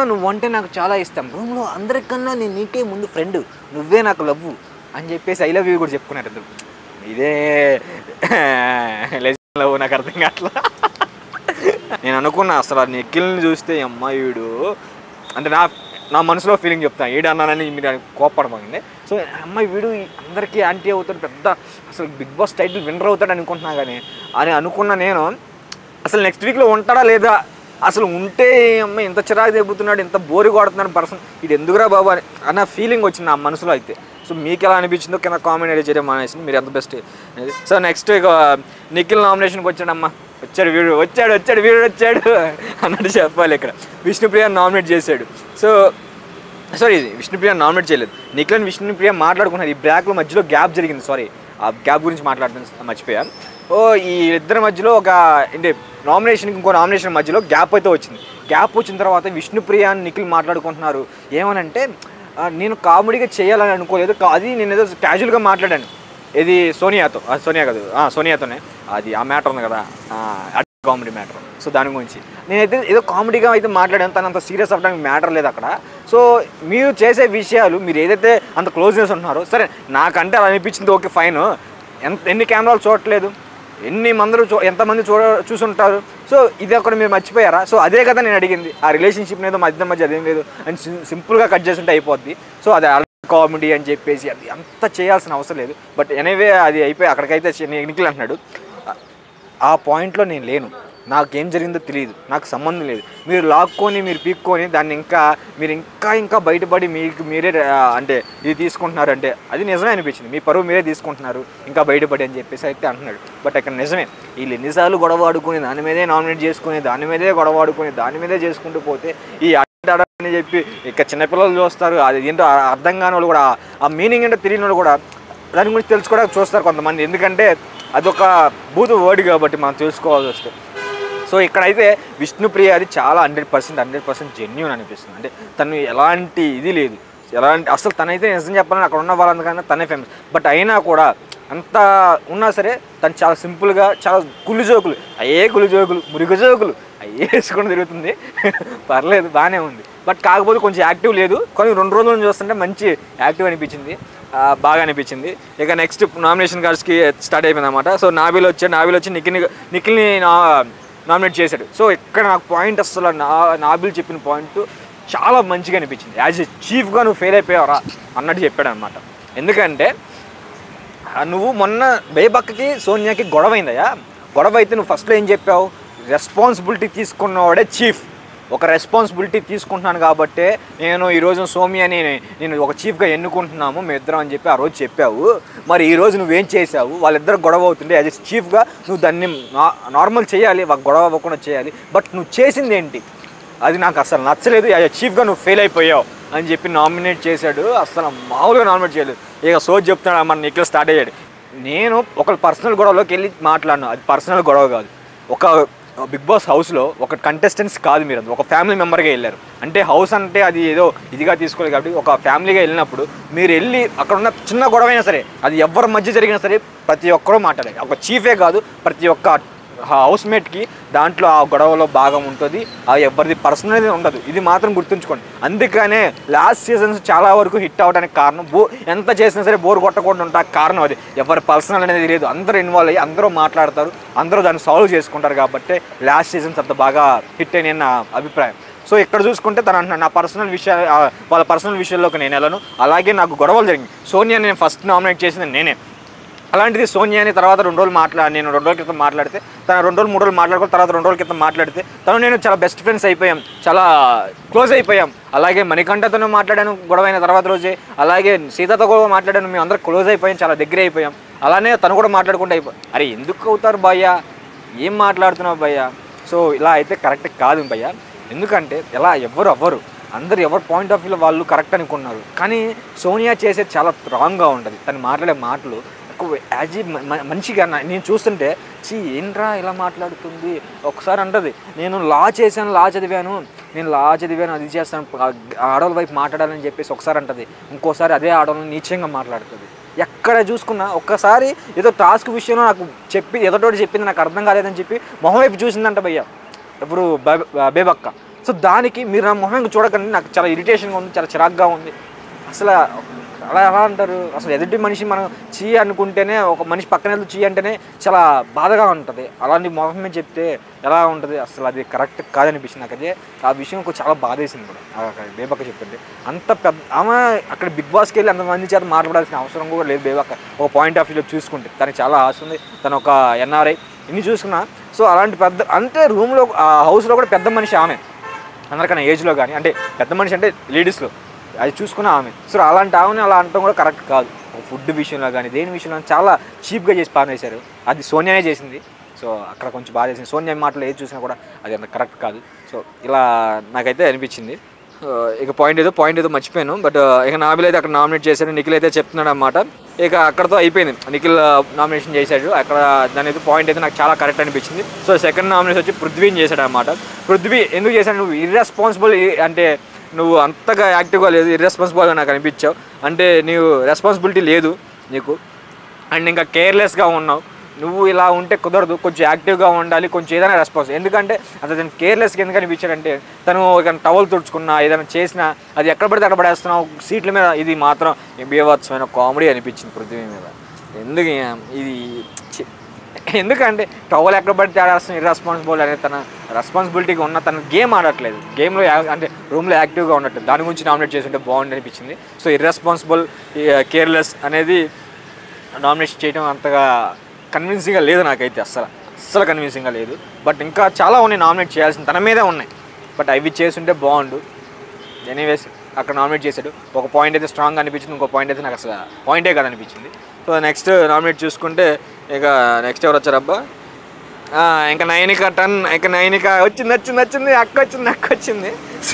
నువ్వంటే నాకు చాలా ఇష్టం రూమ్లో అందరికన్నా నేను నీకే ముందు ఫ్రెండ్ నువ్వే నాకు లవ్ అని చెప్పేసి ఐ లవ్ యూ కూడా చెప్పుకున్నారు ఇద్దరు ఇదే లవ్ నాకు అర్థం కావట్లా నేను అనుకున్నా అసలు ఆ నిఖిల్ని చూస్తే ఈ అమ్మాయి వీడు అంటే నా నా మనసులో ఫీలింగ్ చెప్తాను ఏడు అన్నానని మీరు కోపడమండి సో అమ్మాయి వీడు అందరికీ యాంటీ అవుతాడు పెద్ద అసలు బిగ్ బాస్ టైటిల్ విన్నర్ అవుతాడు అనుకుంటున్నా కానీ అని అనుకున్న నేను అసలు నెక్స్ట్ వీక్లో ఉంటాడా లేదా అసలు ఉంటే ఈ అమ్మాయి ఇంత చిరాకు తెగుతున్నాడు ఇంత బోరి కొడుతున్నాడు పర్సన్ ఇది ఎందుకురా బాబు అని అన్న ఫీలింగ్ వచ్చింది నా మనసులో అయితే సో మీకు ఎలా అనిపించిందో కింద కామెంట్ అయితే చేయడం మానేసింది మీరు ఎంత బెస్ట్ అనేది సో నెక్స్ట్ ఇక నిఖిల్ నామినేషన్కి వచ్చాడమ్మా వచ్చాడు వీడు వచ్చాడు వచ్చాడు వీడు వచ్చాడు అన్నట్టు చెప్పాలి ఇక్కడ విష్ణుప్రియ నామినేట్ చేశాడు సో సారీ విష్ణుప్రియ నామినేట్ చేయలేదు నిఖిల్ విష్ణుప్రియ మాట్లాడుకున్నారు ఈ బ్యాక్లో మధ్యలో గ్యాప్ జరిగింది సారీ ఆ గ్యాప్ గురించి మాట్లాడడం మర్చిపోయా ఓ ఈ ఇద్దరి మధ్యలో ఒక అంటే నామినేషన్కి ఇంకో నామినేషన్ మధ్యలో గ్యాప్ అయితే వచ్చింది గ్యాప్ వచ్చిన తర్వాత విష్ణుప్రియ అని నిఖిల్ మాట్లాడుకుంటున్నారు ఏమనంటే ఆ, నేను కామెడీగా చేయాలని అనుకోలేదు కా- అది నేను ఏదో క్యాజువల్గా మాట్లాడాను ఇది సోనియాతో ఆ, సోనియా కాదు ఆ, సోనియాతోనే అది ఆ మ్యాటర్ ఉంది కదా కామెడీ మ్యాటర్ సో దాని గురించి నేనైతే ఏదో కామెడీగా అయితే మాట్లాడాను తను అంత సీరియస్ అవ్వడానికి మ్యాటర్ లేదు అక్కడ సో మీరు చేసే విషయాలు మీరు ఏదైతే అంత క్లోజ్నెస్ ఉంటున్నారో సరే నాకంటే అలా అనిపించింది ఓకే ఫైన్ ఎంత ఎన్ని కెమెరాలు చూడట్లేదు ఎన్ని మంది చూ ఎంతమంది చూడ చూసుంటారు సో ఇది ఒకటి మీరు మర్చిపోయారా సో అదే కదా నేను అడిగింది ఆ రిలేషన్షిప్ ఏదో మధ్య మధ్య అదేం లేదు అని sim- సింపుల్గా కట్ చేస్తుంటే అయిపోద్ది సో అది కామెడీ అని చెప్పేసి అది అంత చేయాల్సిన అవసరం లేదు బట్ ఎనీవే అది అయిపోయి అక్కడికైతే చి- నిఖిల్ అంటున్నాడు ఆ- ఆ పాయింట్లో నేను లేను నాకేం జరిగిందో తెలియదు నాకు సంబంధం లేదు మీరు లాక్కొని మీరు పీక్కొని దాన్ని ఇంకా మీరు ఇంకా ఇంకా బయటపడి మీకు మీరే ఆ, అంటే ఇది తీసుకుంటున్నారు అంటే అది నిజమే అనిపించింది మీ పరువు మీరే తీసుకుంటున్నారు ఇంకా బయటపడి అని చెప్పేసి అయితే అంటున్నాడు బట్ అక్కడ నిజమే వీళ్ళు ఎన్నిసార్లు గొడవ ఆడుకుని దాని మీదే నామినేట్ చేసుకుని దాని మీదే గొడవ ఆడుకుని దాని మీదే చేసుకుంటూ పోతే ఈ ఆడ అని చెప్పి ఇక చిన్నపిల్లలు చూస్తారు అది ఏంటో ఆ- అర్థం కాని వాళ్ళు కూడా ఆ మీనింగ్ ఏంటో తెలియని వాళ్ళు కూడా దాని గురించి తెలుసుకోవడానికి చూస్తారు కొంతమంది ఎందుకంటే అదొక బూతు వర్డ్ కాబట్టి మనం తెలుసుకోవాల్సి వస్తే సో ఇక్కడైతే విష్ణుప్రియ అది చాలా hundred percent hundred percent genuine అనిపిస్తుంది అంటే తను ఎలాంటి ఇది లేదు ఎలాంటి అసలు తనైతే నిజం చెప్పాలని అక్కడ ఉన్న వాళ్ళందరికన్నా తనే ఫేమస్ బట్ అయినా కూడా అంత ఉన్నా సరే తను చాలా సింపుల్గా చాలా కుళ్ళు జోకులు అయ్యే కుళ్ళు జోకులు మురుగు జోకులు అయ్యే వేసుకొని తిరుగుతుంది పర్లేదు బాగానే ఉంది బట్ కాకపోతే కొంచెం యాక్టివ్ లేదు కానీ రెండు రోజుల నుంచి చూస్తుంటే మంచి యాక్టివ్ అనిపించింది ఆ, బాగా అనిపించింది ఇక నెక్స్ట్ నామినేషన్ కార్డ్స్కి స్టార్ట్ అయిపోయింది అనమాట సో నాబిల్ వచ్చి నాబిల్ వచ్చి నిఖిల్ని నిఖిల్ని నా నామినేట్ చేశాడు సో ఇక్కడ నాకు పాయింట్ అసలు నా నాబిల్ చెప్పిన పాయింట్ చాలా మంచిగా అనిపించింది యాజ్ ఎ చీఫ్గా నువ్వు ఫెయిల్ అయిపోయావరా అన్నట్టు చెప్పాడు అనమాట ఎందుకంటే ఆ, నువ్వు మొన్న బేబక్కకి సోనియాకి గొడవ అయిందయ్యా గొడవ అయితే నువ్వు ఫస్ట్లో ఏం చెప్పావు రెస్పాన్సిబిలిటీ తీసుకున్నవాడే చీఫ్ ఒక రెస్పాన్సిబిలిటీ తీసుకుంటున్నాను కాబట్టే నేను ఈరోజు సోమియాని నేను ఒక చీఫ్గా ఎన్నుకుంటున్నాము మీ ఇద్దరం అని చెప్పి ఆ రోజు చెప్పావు మరి ఈ రోజు నువ్వేం చేసావు వాళ్ళిద్దరు గొడవ అవుతుంటే యాజ్ ఎ చీఫ్గా నువ్వు దాన్ని నార్మల్ చేయాలి వాళ్ళ గొడవ అవ్వకుండా చేయాలి బట్ నువ్వు చేసింది ఏంటి అది నాకు అసలు నచ్చలేదు యాజ్ చీఫ్గా నువ్వు ఫెయిల్ అయిపోయావు అని చెప్పి నామినేట్ చేశాడు అసలు మామూలుగా నామినేట్ చేయలేదు ఇక సోజ్ చెప్తున్నాడు మన నీకులో స్టార్ట్ అయ్యాడు నేను ఒక పర్సనల్ గొడవలోకి వెళ్ళి మాట్లాడినా అది పర్సనల్ గొడవ కాదు ఒక బిగ్ బాస్ హౌస్లో ఒక కంటెస్టెంట్స్ కాదు మీరు అది ఒక ఫ్యామిలీ మెంబర్గా వెళ్ళారు అంటే హౌస్ అంటే అది ఏదో ఇదిగా తీసుకోలేదు కాబట్టి ఒక ఫ్యామిలీగా వెళ్ళినప్పుడు మీరు వెళ్ళి అక్కడ ఉన్న చిన్న గొడవ అయినా సరే అది ఎవరి మధ్య జరిగినా సరే ప్రతి ఒక్కరూ మాట్లాడాలి ఒక చీఫే కాదు ప్రతి ఒక్క హౌస్మేట్కి దాంట్లో ఆ గొడవలో భాగం ఉంటుంది అది ఎవరిది పర్సనల్ ఉండదు ఇది మాత్రం గుర్తుంచుకోండి అందుకనే లాస్ట్ సీజన్స్ చాలా వరకు హిట్ అవడానికి కారణం బో ఎంత చేసినా సరే బోర్ కొట్టకుండా ఉంటా కారణం అది ఎవరి పర్సనల్ అనేది లేదు అందరూ ఇన్వాల్వ్ అయ్యి అందరూ మాట్లాడతారు అందరూ దాన్ని సాల్వ్ చేసుకుంటారు కాబట్టి లాస్ట్ సీజన్స్ అంత బాగా హిట్ అయిన నా అభిప్రాయం సో ఇక్కడ చూసుకుంటే తను అంటున్నాడు నా పర్సనల్ విషయ ఆ, వాళ్ళ పర్సనల్ విషయంలోకి నేను వెళ్ళను అలాగే నాకు గొడవలు జరిగింది సోనియా నేను ఫస్ట్ నామినేట్ చేసింది నేనే అలాంటిది సోనియాని తర్వాత రెండు రోజులు మాట్లా నేను రెండు రోజుల క్రితం మాట్లాడితే తను రెండు రోజులు మూడు రోజులు మాట్లాడుకుని తర్వాత రెండు రోజుల క్రితం మాట్లాడితే తను నేను చాలా బెస్ట్ ఫ్రెండ్స్ అయిపోయాం చాలా క్లోజ్ అయిపోయాం అలాగే మణికంఠతోనూ మాట్లాడాను గొడవ అయిన తర్వాత రోజే అలాగే సీతతో కూడా మాట్లాడాను మేము అందరం క్లోజ్ అయిపోయాం చాలా దగ్గర అయిపోయాం అలానే తను కూడా మాట్లాడుకుంటూ అయిపోయాం అరే ఎందుకు అవుతారు భయ్యా ఏం మాట్లాడుతున్నావు భయ్యా సో ఇలా అయితే కరెక్ట్ కాదు భయ్యా ఎందుకంటే ఎలా ఎవ్వరు అవ్వరు అందరు ఎవరి పాయింట్ ఆఫ్ వ్యూలో వాళ్ళు కరెక్ట్ అనుకున్నారు కానీ సోనియా చేసేది చాలా రాంగ్గా ఉంటుంది తను మాట్లాడే మాటలు యాజ్ మంచిగా నా- నేను చూస్తుంటే చీ ఏంట్రా ఇలా మాట్లాడుతుంది ఒకసారి అంటది నేను లా చేశాను లా చదివాను నేను లా చదివాను అది చేస్తాను ఆ ఆడవాళ్ళ వైపు మాట్లాడాలని చెప్పేసి ఒకసారి అంటది ఇంకోసారి అదే ఆడవాళ్ళని నీచంగా మాట్లాడుతుంది ఎక్కడ చూసుకున్నా ఒక్కసారి ఏదో టాస్క్ విషయంలో నాకు చెప్పి ఎదటోటి చెప్పింది నాకు అర్థం కాలేదని చెప్పి మొహం వైపు చూసిందంట భయ్య ఇప్పుడు బే- బేబక్క సో దానికి మీరు నా మొహం చూడకండి నాకు చాలా ఇరిటేషన్గా ఉంది చాలా చిరాగ్గా ఉంది అసలు అలా ఎలా అంటారు అసలు ఎదుటి మనిషి మనం చీ అనుకుంటేనే ఒక మనిషి పక్కన వెళ్తే చీ అంటేనే చాలా బాధగా ఉంటుంది అలాంటి మొహం మీద చెప్తే ఎలా ఉంటుంది అసలు అది కరెక్ట్ కాదనిపించింది నాకు అదే ఆ విషయం కొంచెం చాలా బాధేసింది కూడా ఆ బేబక్క చెప్తుంటే అంత పెద్ద ఆమె అక్కడ బిగ్ బాస్కి వెళ్ళి అంతమంది చేత మాట్లాడాల్సిన అవసరం కూడా లేదు బేబక్క ఒక పాయింట్ ఆఫ్ వ్యూలో చూసుకుంటే తనకి చాలా ఆశ ఉంది తను ఒక ఎన్ఆర్ఐ ఇన్ని చూసుకున్నా సో అలాంటి పెద్ద అంటే రూమ్లో ఆ హౌస్లో కూడా పెద్ద మనిషి ఆమె అందరికన్నా ఏజ్లో కానీ అంటే పెద్ద మనిషి అంటే లేడీస్లో అది చూసుకున్న ఆమె సో అలాంటి ఆమెని అలా అనటం కూడా కరెక్ట్ కాదు ఫుడ్ విషయంలో కానీ దేని విషయంలో కానీ చాలా చీప్గా చేసి పానేశారు అది సోనియానే చేసింది సో అక్కడ కొంచెం బాగా చేసింది సోనియా మాటలు ఏది చూసినా కూడా అది అంత కరెక్ట్ కాదు సో ఇలా నాకైతే అనిపించింది ఆ, ఇక పాయింట్ ఏదో పాయింట్ ఏదో మర్చిపోయాను బట్ ఇక నాబిల్ అయితే అక్కడ నామినేట్ చేశాడు నిఖిల్ అయితే చెప్తున్నాడు అనమాట ఇక అక్కడతో అయిపోయింది నిఖిల్ నామినేషన్ చేశాడు అక్కడ దాని అయితే పాయింట్ అయితే నాకు చాలా కరెక్ట్ అనిపించింది సో సెకండ్ నామినేషన్ వచ్చి పృథ్వీని చేశాడు అనమాట పృథ్వీ ఎందుకు చేశాడు నువ్వు ఇర్రెస్పాన్సిబుల్ అంటే నువ్వు అంతగా యాక్టివ్గా లేదు ఇర్రెస్పాన్సిబుల్గా నాకు అనిపించావు అంటే నీవు రెస్పాన్సిబిలిటీ లేదు నీకు అండ్ ఇంకా కేర్లెస్గా ఉన్నావు నువ్వు ఇలా ఉంటే కుదరదు కొంచెం యాక్టివ్గా ఉండాలి కొంచెం ఏదైనా రెస్పాన్స్ ఎందుకంటే అతను కేర్లెస్గా ఎందుకు అనిపించాడంటే తను ఇక టవల్ తుడుచుకున్నా ఏదైనా చేసినా అది ఎక్కడ పడితే అక్కడ పడేస్తున్నావు సీట్ల మీద ఇది మాత్రం బీభత్సమైన కామెడీ అనిపించింది పృథ్వీ మీద ఎందుకు ఇది ఛీ. ఎందుకంటే టవల్ ఎక్కడ పడితే ఆడేస్తున్న ఇర్రెస్పాన్సిబుల్ అనే తన రెస్పాన్సిబిలిటీగా ఉన్న తన గేమ్ ఆడట్లేదు గేమ్లో అంటే రూమ్లో యాక్టివ్గా ఉండట్లేదు దాని గురించి నామినేట్ చేస్తుంటే బాగుంది అనిపించింది సో ఇర్రెస్పాన్సిబుల్ కేర్లెస్ అనేది నామినేషన్ చేయడం అంతగా కన్విన్సింగ్గా లేదు నాకైతే అస్సలు అస్సలు కన్విన్సింగ్గా లేదు బట్ ఇంకా చాలా ఉన్నాయి నామినేట్ చేయాల్సిన తన మీదే ఉన్నాయి బట్ అవి చేస్తుంటే బాగుండు ఎనీవేస్ అక్కడ నామినేట్ చేశాడు ఒక పాయింట్ అయితే స్ట్రాంగ్ అనిపించింది ఇంకో పాయింట్ అయితే నాకు అసలు పాయింటే కాదు అనిపించింది సో నెక్స్ట్ నామినేట్ చూసుకుంటే ఇక నెక్స్ట్ ఎవరు వచ్చారబ్బా ఆ, ఇంకా నైనిక టన్ ఇంకా నైనిక వచ్చింది వచ్చింది వచ్చింది అక్క వచ్చింది అక్క వచ్చింది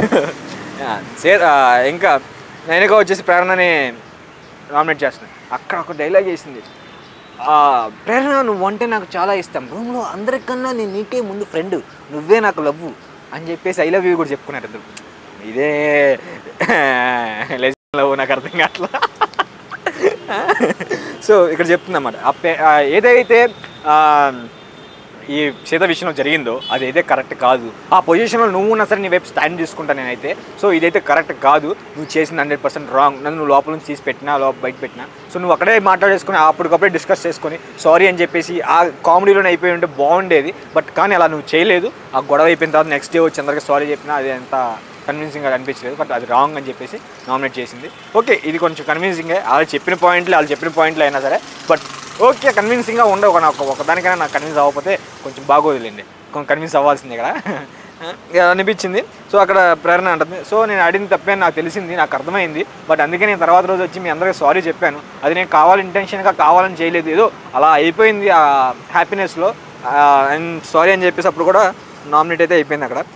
ఆ, సే ఆ, ఇంకా నైనిక వచ్చేసి ప్రేరణని నామినేట్ చేస్తుంది అక్కడ ఒక డైలాగ్ చేసింది ఆ, ప్రేరణ నువ్వు అంటే నాకు చాలా ఇష్టం రూమ్లో అందరికన్నా నేను నీకే ముందు ఫ్రెండ్ నువ్వే నాకు లవ్వు అని చెప్పేసి ఐ లవ్ యూ కూడా చెప్పుకున్నారు ఇద్దరు ఇదే లెజెండ్ లవ్ నాకు అర్థం కావట్లా సో ఇక్కడ చెప్తుందన్నమాట ఆ పే- ఆ ఏదైతే ఆ, ఈ సీత విషయంలో జరిగిందో అది అయితే కరెక్ట్ కాదు ఆ పొజిషన్లో నువ్వు ఉన్నా సరే నీ వైపు స్టాండ్ తీసుకుంటా నేనైతే సో ఇదైతే కరెక్ట్ కాదు నువ్వు చేసిన హండ్రెడ్ పర్సెంట్ రాంగ్ నన్ను నువ్వు లోపల నుంచి తీసి పెట్టినా లోపల బయట పెట్టినా సో నువ్వు అక్కడే మాట్లాడేసుకుని అప్పటికప్పుడే డిస్కస్ చేసుకొని సారీ అని చెప్పేసి ఆ కామెడీలోనే అయిపోయి ఉంటే బాగుండేది బట్ కానీ అలా నువ్వు చేయలేదు ఆ గొడవ అయిపోయిన తర్వాత నెక్స్ట్ డే వచ్చి అందరికీ సారీ చెప్పినా అది అంత కన్విన్సింగ్గా అనిపించలేదు బట్ అది రాంగ్ అని చెప్పేసి నామినేట్ చేసింది ఓకే ఇది కొంచెం కన్విన్సింగే వాళ్ళు చెప్పిన పాయింట్లు వాళ్ళు చెప్పిన పాయింట్లు అయినా సరే బట్ ఓకే కన్విన్సింగ్గా ఉండవు ఒక నాకు ఒకదానికైనా నాకు కన్విన్స్ అవ్వకపోతే కొంచెం బాగోదులేండి కొంచెం కన్విన్స్ అవ్వాల్సిందే కదా ఇక అనిపించింది సో అక్కడ ప్రేరణ అంటుంది సో నేను అడిగిన తప్పే నాకు తెలిసింది నాకు అర్థమైంది బట్ అందుకే నేను తర్వాత రోజు వచ్చి మీ అందరికీ సారీ చెప్పాను అది నేను కావాలి ఇంటెన్షన్గా కావాలని చేయలేదు ఏదో అలా అయిపోయింది ఆ హ్యాపీనెస్లో అండ్ సారీ అని చెప్పేసి అప్పుడు కూడా నామినేట్ అయితే అయిపోయింది అక్కడ